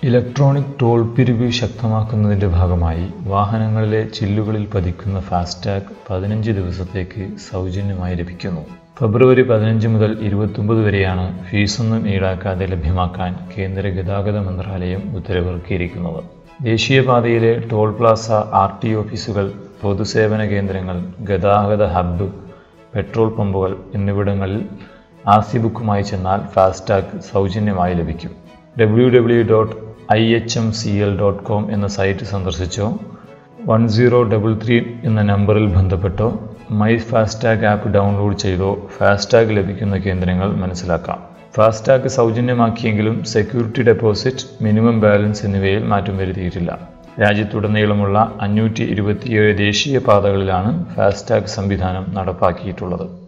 electronic toll പിരിവ് ശക്തമാക്കുന്നതിന്റെ ഭാഗമായി വാഹനങ്ങളിലെ ചില്ലുകളിൽ പതിക്കുന്ന ഫാസ്ടാഗ് പതിനഞ്ച് ദിവസത്തേക്ക് സൗജന്യമായി ലഭിക്കുന്നു ഫെബ്രുവരി പതിനഞ്ച് മുതൽ ഇരുപത്തൊമ്പത് വരെയാണ് ഫീസൊന്നും ഈടാക്കാതെ ലഭ്യമാക്കാൻ കേന്ദ്ര ഗതാഗത മന്ത്രാലയം ഉത്തരവിറക്കിയിരിക്കുന്നത് ദേശീയപാതയിലെ ടോൾ പ്ലാസ ആർ ടി ഓഫീസുകൾ പൊതുസേവന കേന്ദ്രങ്ങൾ ഗതാഗത ഹബ്ബ് പെട്രോൾ പമ്പുകൾ എന്നിവിടങ്ങളിൽ ആർ സി ബുക്കുമായി ചെന്നാൽ ഫാസ്ടാഗ് സൗജന്യമായി ലഭിക്കും W W dot I H M C L dot com എന്ന സൈറ്റ് സന്ദർശിച്ചോ വൺ സീറോ ഡബിൾ ത്രീ എന്ന നമ്പറിൽ ബന്ധപ്പെട്ടോ മൈ ഫാസ്ടാഗ് ആപ്പ് ഡൗൺലോഡ് ചെയ്തോ ഫാസ്ടാഗ് ലഭിക്കുന്ന കേന്ദ്രങ്ങൾ മനസ്സിലാക്കാം ഫാസ്ടാഗ് സൗജന്യമാക്കിയെങ്കിലും സെക്യൂരിറ്റി ഡെപ്പോസിറ്റ് മിനിമം ബാലൻസ് എന്നിവയിൽ മാറ്റം വരുത്തിയിട്ടില്ല രാജ്യത്തുടനീളമുള്ള അഞ്ഞൂറ്റി ഇരുപത്തിയേഴ് ദേശീയ പാതകളിലാണ് ഫാസ്ടാഗ് സംവിധാനം നടപ്പാക്കിയിട്ടുള്ളത്